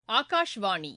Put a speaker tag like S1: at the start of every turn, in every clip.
S1: ஆகாஷ்வாணி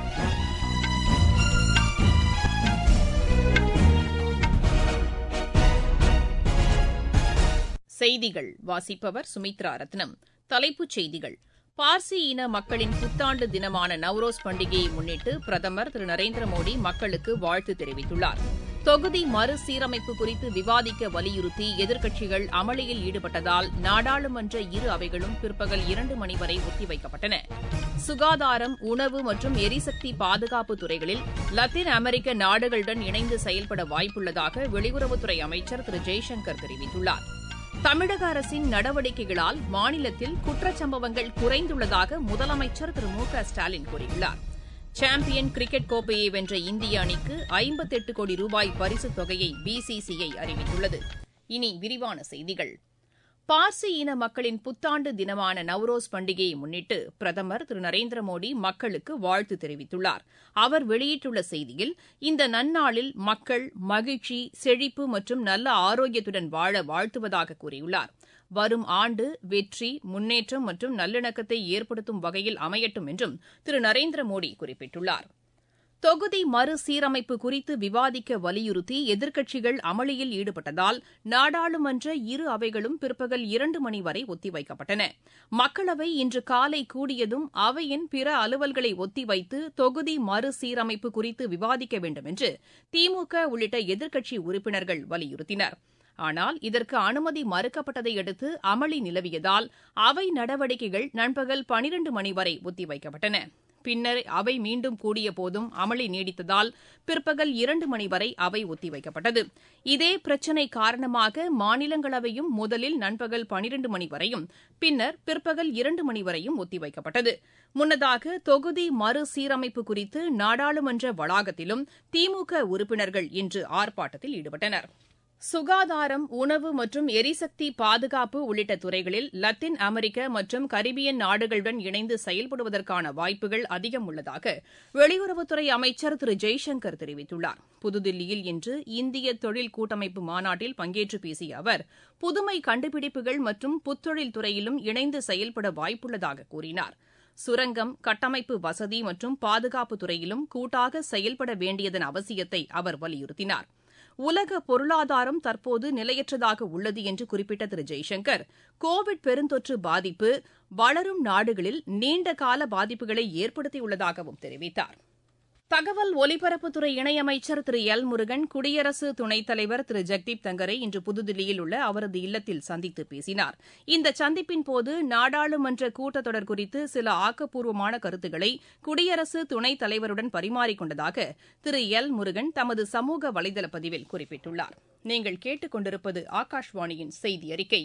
S1: செய்திகள் வாசிப்பவர் சுமித்ரா ரத்னம் தலைப்புச் செய்திகள் பார்சி இன மக்களின் புத்தாண்டு தினமான நவ்ரோஸ் பண்டிகையை முன்னிட்டு பிரதமர் திரு நரேந்திர மோடி மக்களுக்கு வாழ்த்து தெரிவித்துள்ளார் தொகுதி மறுசீரமைப்பு குறித்து விவாதிக்க வலியுறுத்தி எதிர்க்கட்சிகள் அமளியில் ஈடுபட்டதால் நாடாளுமன்ற இரு அவைகளும் பிற்பகல் இரண்டு மணி வரை ஒத்திவைக்கப்பட்டன சுகாதாரம் உணவு மற்றும் எரிசக்தி பாதுகாப்பு துறைகளில் லத்தீன் அமெரிக்க நாடுகளுடன் இணைந்து செயல்பட வாய்ப்புள்ளதாக வெளியுறவுத்துறை அமைச்சர் திரு ஜெய்சங்கர் தெரிவித்துள்ளார் தமிழக அரசின் நடவடிக்கைகளால் மாநிலத்தில் குற்றச்சம்பவங்கள் குறைந்துள்ளதாக முதலமைச்சர் திரு மு க ஸ்டாலின் கூறியுள்ளார் சாம்பியன் கிரிக்கெட் கோப்பையை வென்ற இந்திய அணிக்கு ஐம்பத்தெட்டு கோடி ரூபாய் பரிசுத் தொகையை பிசிசிஐ அறிவித்துள்ளது இனி விரிவான செய்திகள் பார்சி இன மக்களின் புத்தாண்டு தினமான நவ்ரோஸ் பண்டிகையை முன்னிட்டு பிரதமர் திரு நரேந்திர மோடி மக்களுக்கு வாழ்த்து தெரிவித்துள்ளார் அவர் வெளியிட்டுள்ள செய்தியில் இந்த நன்னாளில் மக்கள் மகிழ்ச்சி செழிப்பு மற்றும் நல்ல ஆரோக்கியத்துடன் வாழ வாழ்த்துவதாக கூறியுள்ளார் வரும் ஆண்டு வெற்றி முன்னேற்றம் மற்றும் நல்லிணக்கத்தை ஏற்படுத்தும் வகையில் அமையட்டும் என்றும் திரு நரேந்திர மோடி குறிப்பிட்டுள்ளார் தொகுதி மறுசீரமைப்பு குறித்து விவாதிக்க வலியுறுத்தி எதிர்க்கட்சிகள் அமளியில் ஈடுபட்டதால் நாடாளுமன்ற இரு அவைகளும் பிற்பகல் இரண்டு மணி வரை ஒத்திவைக்கப்பட்டன மக்களவை இன்று காலை கூடியதும் அவையின் பிற அலுவல்களை ஒத்திவைத்து தொகுதி மறுசீரமைப்பு குறித்து விவாதிக்க வேண்டும் என்று திமுக உள்ளிட்ட எதிர்க்கட்சி உறுப்பினர்கள் வலியுறுத்தினர் ஆனால் இதற்கு அனுமதி மறுக்கப்பட்டதை அடுத்து அமளி நிலவியதால் அவை நடவடிக்கைகள் நண்பகல் பனிரண்டு மணி வரை ஒத்திவைக்கப்பட்டன பின்னர் அவை மீண்டும் கூடியபோதும் அமளி நீடித்ததால் பிற்பகல் இரண்டு மணி வரை அவை ஒத்திவைக்கப்பட்டது இதே பிரச்சினை காரணமாக மாநிலங்களவையும் முதலில் நண்பகல் பனிரண்டு மணி வரையும் பின்னர் பிற்பகல் இரண்டு மணி வரையும் ஒத்திவைக்கப்பட்டது முன்னதாக தொகுதி மறுசீரமைப்பு குறித்து நாடாளுமன்ற வளாகத்திலும் திமுக உறுப்பினர்கள் இன்று ஆர்ப்பாட்டத்தில் ஈடுபட்டனா் சுகாதாரம் உணவு மற்றும் எரிசக்தி பாதுகாப்பு உள்ளிட்ட துறைகளில் லத்தீன் அமெரிக்க மற்றும் கரிபியன் நாடுகளுடன் இணைந்து செயல்படுவதற்கான வாய்ப்புகள் அதிகம் உள்ளதாக வெளியுறவுத்துறை அமைச்சர் திரு ஜெய்சங்கர் தெரிவித்துள்ளார் புதுதில்லியில் இன்று இந்திய தொழில் கூட்டமைப்பு மாநாட்டில் பங்கேற்று பேசிய அவர் புதுமை கண்டுபிடிப்புகள் மற்றும் புத்தொழில் துறையிலும் இணைந்து செயல்பட வாய்ப்புள்ளதாக கூறினார் சுரங்கம் கட்டமைப்பு வசதி மற்றும் பாதுகாப்பு துறையிலும் கூட்டாக செயல்பட வேண்டியதன் அவசியத்தை அவர் வலியுறுத்தினார் உலக பொருளாதாரம் தற்போது நிலையற்றதாக உள்ளது என்று குறிப்பிட்ட திரு ஜெய்சங்கர் கோவிட் பெருந்தொற்று பாதிப்பு வளரும் நாடுகளில் நீண்டகால பாதிப்புகளை ஏற்படுத்தியுள்ளதாகவும் தெரிவித்தார் தகவல் ஒலிபரப்புத்துறை இணையமைச்சர் திரு எல் முருகன் குடியரசு துணைத் தலைவர் திரு ஜெக்தீப் தங்கரை இன்று புதுதில்லியில் உள்ள அவரது இல்லத்தில் சந்தித்து பேசினார் இந்த சந்திப்பின்போது நாடாளுமன்ற கூட்டத்தொடர் குறித்து சில ஆக்கப்பூர்வமான கருத்துக்களை குடியரசு துணைத் தலைவருடன் பரிமாறிக் கொண்டதாக திரு எல் முருகன் தமது சமூக வலைதள பதிவில் குறிப்பிட்டுள்ளார் நீங்கள் கேட்டுக் கொண்டிருப்பது ஆகாஷ்வாணியின் செய்தி அறிக்கை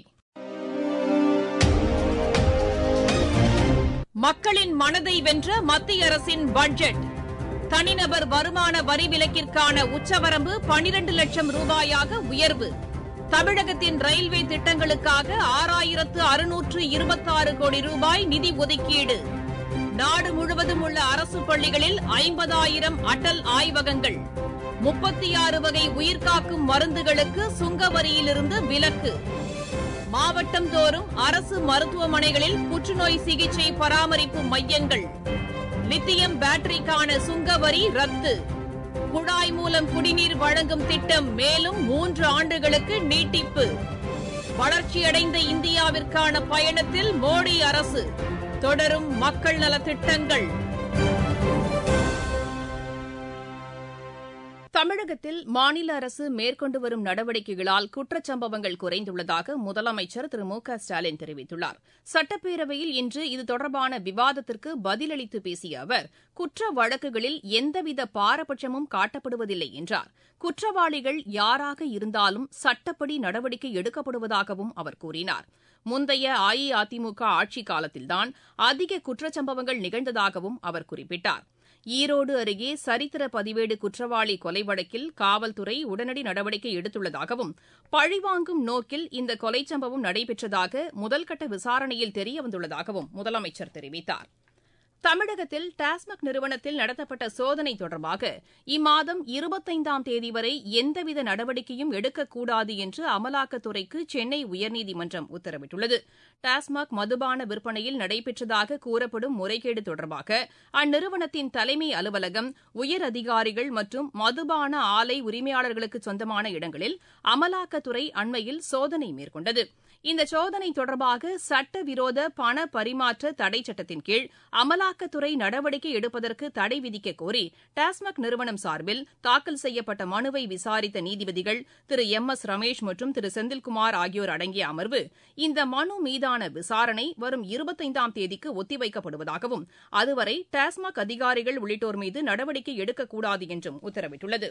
S1: மக்களின் மனதை வென்ற மத்திய அரசின் பட்ஜெட் தனிநபர் வருமான வரி விலக்கிற்கான உச்சவரம்பு பனிரண்டு லட்சம் ரூபாயாக உயர்வு தமிழகத்தின் ரயில்வே திட்டங்களுக்காக ஆறாயிரத்து அறுநூற்று இருபத்தாறு கோடி ரூபாய் நிதி ஒதுக்கீடு நாடு முழுவதும் உள்ள அரசு பள்ளிகளில் ஐம்பதாயிரம் அடல் ஆய்வகங்கள் முப்பத்தி ஆறு வகை உயிர்காக்கும் மருந்துகளுக்கு சுங்க வரியிலிருந்து விலக்கு மாவட்டம் தோறும் அரசு மருத்துவமனைகளில் புற்றுநோய் சிகிச்சை பராமரிப்பு மையங்கள் லித்தியம் பேட்டரிக்கான சுங்க வரி ரத்து குழாய் மூலம் குடிநீர் வழங்கும் திட்டம் மேலும் மூன்று ஆண்டுகளுக்கு நீட்டிப்பு வளர்ச்சியடைந்த இந்தியாவிற்கான பயணத்தில் மோடி அரசு தொடரும் மக்கள் நலத்திட்டங்கள் தமிழகத்தில் மாநில அரசு மேற்கொண்டு வரும் நடவடிக்கைகளால் குற்றச்சம்பவங்கள் குறைந்துள்ளதாக முதலமைச்சர் திரு மு க ஸ்டாலின் தெரிவித்துள்ளார் சட்டப்பேரவையில் இன்று இது தொடர்பான விவாதத்திற்கு பதிலளித்து பேசிய அவர் குற்ற வழக்குகளில் எந்தவித பாரபட்சமும் காட்டப்படுவதில்லை என்றார் குற்றவாளிகள் யாராக இருந்தாலும் சட்டப்படி நடவடிக்கை எடுக்கப்படுவதாகவும் அவர் கூறினார் முந்தைய அஇஅதிமுக ஆட்சிக் காலத்தில்தான் அதிக குற்றச்சம்பவங்கள் நிகழ்ந்ததாகவும் அவர் குறிப்பிட்டார் ஈரோடு அருகே சரித்திர பதிவேடு குற்றவாளி கொலை வழக்கில் காவல்துறை உடனடி நடவடிக்கை எடுத்துள்ளதாகவும் பழிவாங்கும் நோக்கில் இந்த கொலை சம்பவம் நடைபெற்றதாக முதல்கட்ட விசாரணையில் தெரியவந்துள்ளதாகவும் முதலமைச்சர் தெரிவித்தார் தமிழகத்தில் டாஸ்மாக் நிறுவனத்தில் நடத்தப்பட்ட சோதனை தொடர்பாக இம்மாதம் இருபத்தைந்தாம் தேதி வரை எந்தவித நடவடிக்கையும் எடுக்கக்கூடாது என்று அமலாக்கத்துறைக்கு சென்னை உயர்நீதிமன்றம் உத்தரவிட்டுள்ளது டாஸ்மாக் மதுபான விற்பனையில் நடைபெற்றதாக கூறப்படும் முறைகேடு தொடர்பாக அந்நிறுவனத்தின் தலைமை அலுவலகம் உயர் அதிகாரிகள் மற்றும் மதுபான ஆலை உரிமையாளர்களுக்கு சொந்தமான இடங்களில் அமலாக்கத்துறை அண்மையில் சோதனை மேற்கொண்டது இந்த சோதனை தொடர்பாக சட்டவிரோத பண பரிமாற்ற தடை சட்டத்தின் கீழ் அமலாக்கத்துறை நடவடிக்கை எடுப்பதற்கு தடை விதிக்க கோரி டாஸ்மாக் நிறுவனம் சார்பில் தாக்கல் செய்யப்பட்ட மனுவை விசாரித்த நீதிபதிகள் திரு எம் எஸ் ரமேஷ் மற்றும் திரு செந்தில்குமார் ஆகியோர் அடங்கிய அமர்வு இந்த மனு மீதான விசாரணை வரும் இருபத்தைந்தாம் தேதிக்கு ஒத்திவைக்கப்படுவதாகவும் அதுவரை டாஸ்மாக் அதிகாரிகள் உள்ளிட்டோர் மீது நடவடிக்கை எடுக்கக்கூடாது என்றும் உத்தரவிட்டுள்ளது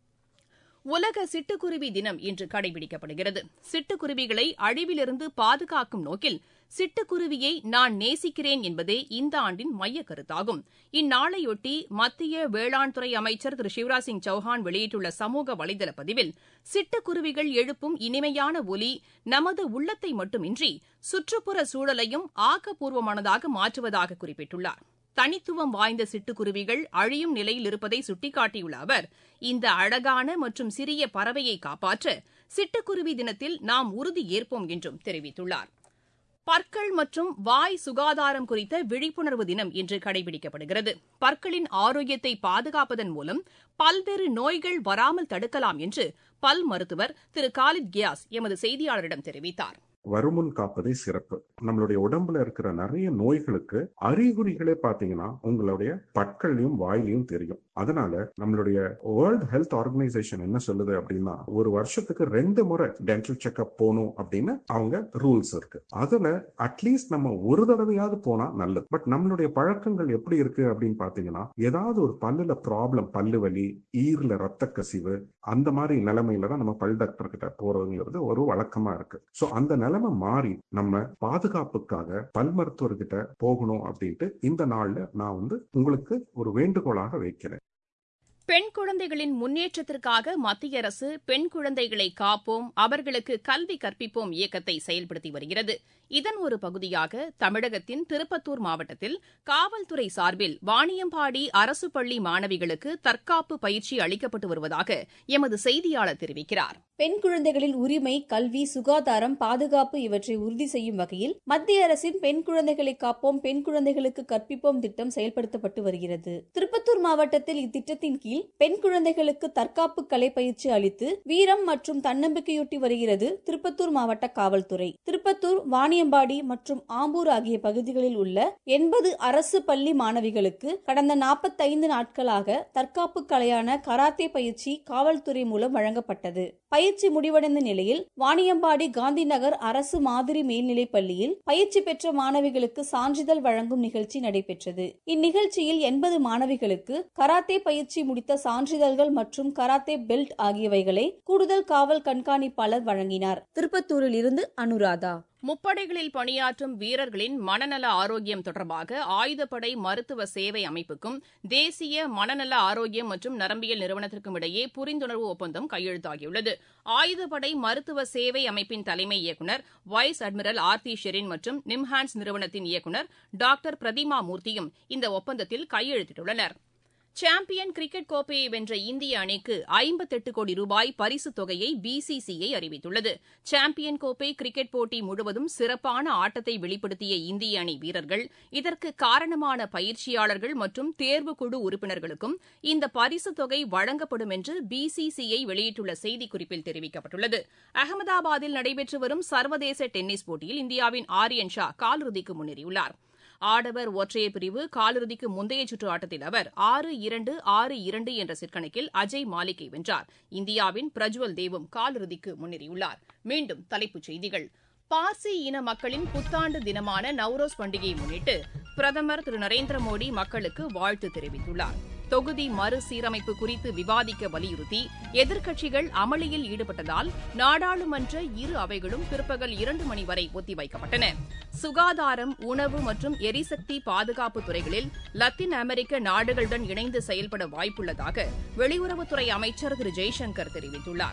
S1: உலக சிட்டுக்குருவி தினம் இன்று கடைபிடிக்கப்படுகிறது சிட்டுக்குருவிகளை அழிவிலிருந்து பாதுகாக்கும் நோக்கில் சிட்டுக்குருவியை நான் நேசிக்கிறேன் என்பதே இந்த ஆண்டின் மையக் கருத்தாகும் இந்நாளையொட்டி மத்திய வேளாண் துறை அமைச்சர் திரு சிவராஜ் சிங் சௌஹான் வெளியிட்டுள்ள சமூக வலைதள பதிவில் சிட்டுக்குருவிகள் எழுப்பும் இனிமையான ஒலி நமது உள்ளத்தை மட்டுமின்றி சுற்றுப்புற சூழலையும் ஆக்கப்பூர்வமானதாக மாற்றுவதாக குறிப்பிட்டுள்ளார் தனித்துவம் வாய்ந்த சிட்டுக்குருவிகள் அழியும் நிலையில் இருப்பதை சுட்டிக்காட்டியுள்ள அவர் இந்த அழகான மற்றும் சிறிய பறவையை காப்பாற்ற சிட்டுக்குருவி தினத்தில் நாம் உறுதி ஏற்போம் என்றும் தெரிவித்துள்ளார் பற்கள் மற்றும் வாய் சுகாதாரம் குறித்த விழிப்புணர்வு தினம் இன்று கடைபிடிக்கப்படுகிறது பற்களின் ஆரோக்கியத்தை பாதுகாப்பதன் மூலம் பல்வேறு நோய்கள் வராமல் தடுக்கலாம் என்று பல் மருத்துவர் திரு காலித் கியாஸ் எமது செய்தியாளரிடம் தெரிவித்தார்
S2: வருமுன் காப்பதே சிறப்பு நம்மளுடைய உடம்புல இருக்கிற நிறைய நோய்களுக்கு அறிகுறிகளே பாத்தீங்கன்னா உங்களுடைய பற்கள்லயும் வாயிலையும் தெரியும் அதனால நம்மளுடைய வேர்ல்ட் ஹெல்த் ஆர்கனைசேஷன் என்ன சொல்லுது அப்படின்னா ஒரு வருஷத்துக்கு ரெண்டு முறை டென்டல் செக்அப் போகணும் அப்படின்னு அவங்க ரூல்ஸ் இருக்கு அதுல அட்லீஸ்ட் நம்ம ஒரு தடவையாவது போனா நல்லது பட் நம்மளுடைய பழக்கங்கள் எப்படி இருக்கு அப்படின்னு பாத்தீங்கன்னா ஏதாவது ஒரு பல்லுல ப்ராப்ளம் பல்லு வலி ஈர்ல ரத்த கசிவு அந்த மாதிரி நிலைமையில தான் நம்ம பல் டாக்டர் கிட்ட போறதுங்கிறது ஒரு வழக்கமா இருக்கு ஸோ அந்த நிலைமை மாறி நம்ம பாதுகாப்புக்காக பல் மருத்துவர்கிட்ட போகணும் அப்படின்ட்டு இந்த நாள்ல நான் வந்து உங்களுக்கு ஒரு வேண்டுகோளாக வைக்கிறேன்
S1: பெண் குழந்தைகளின் முன்னேற்றத்திற்காக மத்திய அரசு பெண் குழந்தைகளை காப்போம் அவர்களுக்கு கல்வி கற்பிப்போம் இயக்கத்தை செயல்படுத்தி வருகிறது இதன் ஒரு பகுதியாக தமிழகத்தின் திருப்பத்தூர் மாவட்டத்தில் காவல்துறை சார்பில் வாணியம்பாடி அரசு பள்ளி மாணவிகளுக்கு தற்காப்பு பயிற்சி அளிக்கப்பட்டு வருவதாக எமது செய்தியாளர் தெரிவிக்கிறார்
S3: பெண் குழந்தைகளின் உரிமை கல்வி சுகாதாரம் பாதுகாப்பு இவற்றை உறுதி செய்யும் வகையில் மத்திய அரசின் பெண் குழந்தைகளை காப்போம் பெண் குழந்தைகளுக்கு கற்பிப்போம் திட்டம் செயல்படுத்தப்பட்டு வருகிறது திருப்பத்தூர் மாவட்டத்தில் இத்திட்டத்தின் கீழ் பெண் குழந்தைகளுக்கு தற்காப்பு கலை பயிற்சி அளித்து வீரம் மற்றும் தன்னம்பிக்கையூட்டி வருகிறது திருப்பத்தூர் மாவட்ட காவல்துறை திருப்பத்தூர் வாணியம்பாடி மற்றும் ஆம்பூர் ஆகிய பகுதிகளில் உள்ள எண்பது அரசு பள்ளி மாணவிகளுக்கு கடந்த நாற்பத்தைந்து நாட்களாக தற்காப்பு கலையான கராத்தே பயிற்சி காவல்துறை மூலம் வழங்கப்பட்டது பயிற்சி முடிவடைந்த நிலையில் வாணியம்பாடி காந்தி நகர் அரசு மாதிரி மேல்நிலைப் பள்ளியில் பயிற்சி பெற்ற மாணவிகளுக்கு சான்றிதழ் வழங்கும் நிகழ்ச்சி நடைபெற்றது இந்நிகழ்ச்சியில் எண்பது மாணவிகளுக்கு கராத்தே பயிற்சி முடித்த சான்றிதழ்கள் மற்றும் கராத்தே பெல்ட் ஆகியவைகளை கூடுதல் காவல் கண்காணிப்பாளர் வழங்கினார் திருப்பத்தூரில் இருந்து அனுராதா
S1: முப்படைகளில் பணியாற்றும் வீரர்களின் மனநல ஆரோக்கியம் தொடர்பாக ஆயுதப்படை மருத்துவ சேவை அமைப்புக்கும் தேசிய மனநல ஆரோக்கியம் மற்றும் நரம்பியல் நிறுவனத்திற்கும் இடையே புரிந்துணர்வு ஒப்பந்தம் கையெழுத்தாகியுள்ளது ஆயுதப்படை மருத்துவ சேவை அமைப்பின் தலைமை இயக்குநர் வைஸ் அட்மிரல் ஆர்த்தி ஷெரின் மற்றும் நிம்ஹான்ஸ் நிறுவனத்தின் இயக்குநர் டாக்டர் பிரதிமா மூர்த்தியும் இந்த ஒப்பந்தத்தில் கையெழுத்திட்டுள்ளனா் சாம்பியன் கிரிக்கெட் கோப்பையை வென்ற இந்திய அணிக்கு ஐம்பத்தெட்டு கோடி ரூபாய் பரிசுத் தொகையை பிசிசிஐ அறிவித்துள்ளது சாம்பியன் கோப்பை கிரிக்கெட் போட்டி முழுவதும் சிறப்பான ஆட்டத்தை வெளிப்படுத்திய இந்திய அணி வீரர்கள் இதற்கு காரணமான பயிற்சியாளர்கள் மற்றும் தேர்வுக்குழு உறுப்பினர்களுக்கும் இந்த பரிசுத் தொகை வழங்கப்படும் என்று பிசிசிஐ வெளியிட்டுள்ள செய்திக்குறிப்பில் தெரிவிக்கப்பட்டுள்ளது அகமதாபாத்தில் நடைபெற்று வரும் சர்வதேச டென்னிஸ் போட்டியில் இந்தியாவின் ஆரியன் ஷா காலிறுதிக்கு முன்னேறியுள்ளார் ஆடவர் ஒற்றையர் பிரிவு காலிறுதிக்கு முந்தைய சுற்று ஆட்டத்தில் அவர் ஆறு இரண்டு ஆறு இரண்டு என்ற செட்கணக்கில் அஜய் மாலிக்கை வென்றார் இந்தியாவின் பிரஜ்வல் தேவும் காலிறுதிக்கு முன்னேறியுள்ளார் மீண்டும் தலைப்புச் செய்திகள் பார்சி இன மக்களின் புத்தாண்டு தினமான நவ்ரோஸ் பண்டிகையை முன்னிட்டு பிரதமர் திரு நரேந்திர மோடி மக்களுக்கு வாழ்த்து தெரிவித்துள்ளார் தொகுதி மறுசீரமைப்பு குறித்து விவாதிக்க வலியுறுத்தி எதிர்க்கட்சிகள் அமளியில் ஈடுபட்டதால் நாடாளுமன்ற இரு அவைகளும் பிற்பகல் இரண்டு மணி வரை ஒத்திவைக்கப்பட்டன சுகாதாரம் உணவு மற்றும் எரிசக்தி பாதுகாப்பு துறைகளில் லத்தீன் அமெரிக்க நாடுகளுடன் இணைந்து செயல்பட வாய்ப்புள்ளதாக வெளியுறவுத்துறை அமைச்சர் திரு ஜெய்சங்கர் தெரிவித்துள்ளார்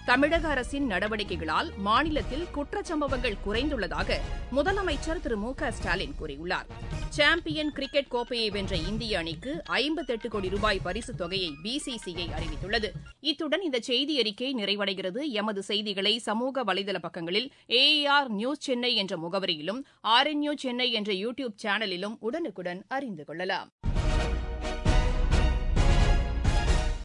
S1: தமிழக அரசின் நடவடிக்கைகளால் மாநிலத்தில் குற்றச்சம்பவங்கள் குறைந்துள்ளதாக முதலமைச்சர் திரு மு க ஸ்டாலின் கூறியுள்ளார் சாம்பியன் கிரிக்கெட் கோப்பையை வென்ற இந்திய அணிக்கு ஐம்பத்தெட்டு கோடி ரூபாய் பரிசுத் தொகையை பிசிசிஐ அறிவித்துள்ளது இத்துடன் இந்த செய்தி அறிக்கை நிறைவடைகிறது எமது செய்திகளை சமூக வலைதள பக்கங்களில் ஏஆர் நியூஸ் சென்னை என்ற முகவரியிலும் ஆர்என்யூ சென்னை என்ற யூ டியூப் சேனலிலும் உடனுக்குடன் அறிந்து கொள்ளலாம்